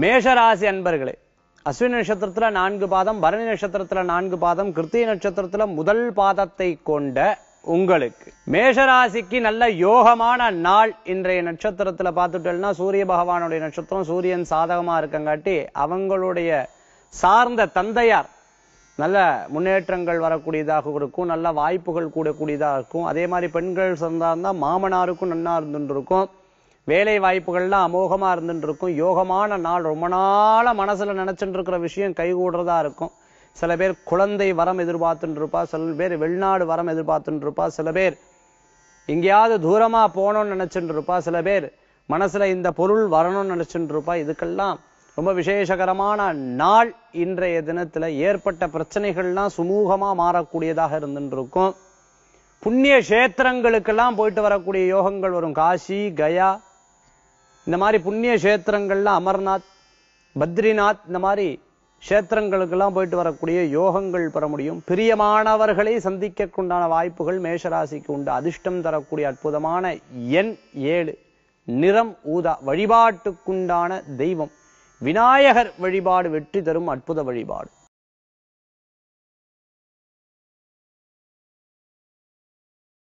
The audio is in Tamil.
மேஷராசி அன்பர்களே அஸ்வினி நட்சத்திரத்துல நான்கு பாதம் பரணி நட்சத்திரத்துல நான்கு பாதம் கிருத்திகை நட்சத்திரத்துல முதல் பாதத்தை கொண்ட உங்களுக்கு மேஷராசிக்கு நல்ல யோகமான நாள் இன்றைய நட்சத்திரத்துல பார்த்துட்டோம்னா சூரிய பகவானுடைய நட்சத்திரம் சூரியன் சாதகமா இருக்கங்காட்டி அவங்களுடைய சார்ந்த தந்தையார் நல்ல முன்னேற்றங்கள் வரக்கூடியதாக இருக்கும் நல்ல வாய்ப்புகள் கூடக்கூடியதாக இருக்கும் அதே மாதிரி பெண்கள் சொந்தா மாமனாருக்கும் நன்னா இருந்துட்டு இருக்கும் வேலை வாய்ப்புகள்லாம் அமோகமா இருந்துட்டு இருக்கும் யோகமான நாள் ரொம்ப நாளா மனசுல நினைச்சுட்டு இருக்கிற விஷயம் கைகூடுறதா இருக்கும் சில பேர் குழந்தை வரம் எதிர்பார்த்துட்டு இருப்பா சில பேர் வெளிநாடு வரம் எதிர்பார்த்துட்டு இருப்பா சில பேர் எங்கேயாவது தூரமா போகணும்னு நினைச்சுட்டு இருப்பா சில பேர் மனசுல இந்த பொருள் வரணும்னு நினைச்சுட்டு இருப்பா இதுக்கெல்லாம் ரொம்ப விசேஷகரமான நாள் இன்றைய தினத்துல ஏற்பட்ட பிரச்சனைகள்லாம் சுமூகமா மாறக்கூடியதாக இருந்துட்டு இருக்கும் புண்ணிய கஷேத்திரங்களுக்கெல்லாம் போயிட்டு வரக்கூடிய யோகங்கள் வரும் காசி கயா இந்த மாதிரி புண்ணிய கஷேத்திரங்கள்ல அமர்நாத் பத்ரிநாத் இந்த மாதிரி கஷேத்திரங்களுக்கெல்லாம் போயிட்டு வரக்கூடிய யோகங்கள் பெற முடியும் பிரியமானவர்களை சந்திக்கக்குண்டான வாய்ப்புகள் மேஷராசிக்கு உண்டு அதிர்ஷ்டம் தரக்கூடிய அற்புதமான எண் ஏழு நிறம் ஊதா வழிபாட்டுக்குண்டான தெய்வம் விநாயகர் வழிபாடு வெற்றி தரும் அற்புத வழிபாடு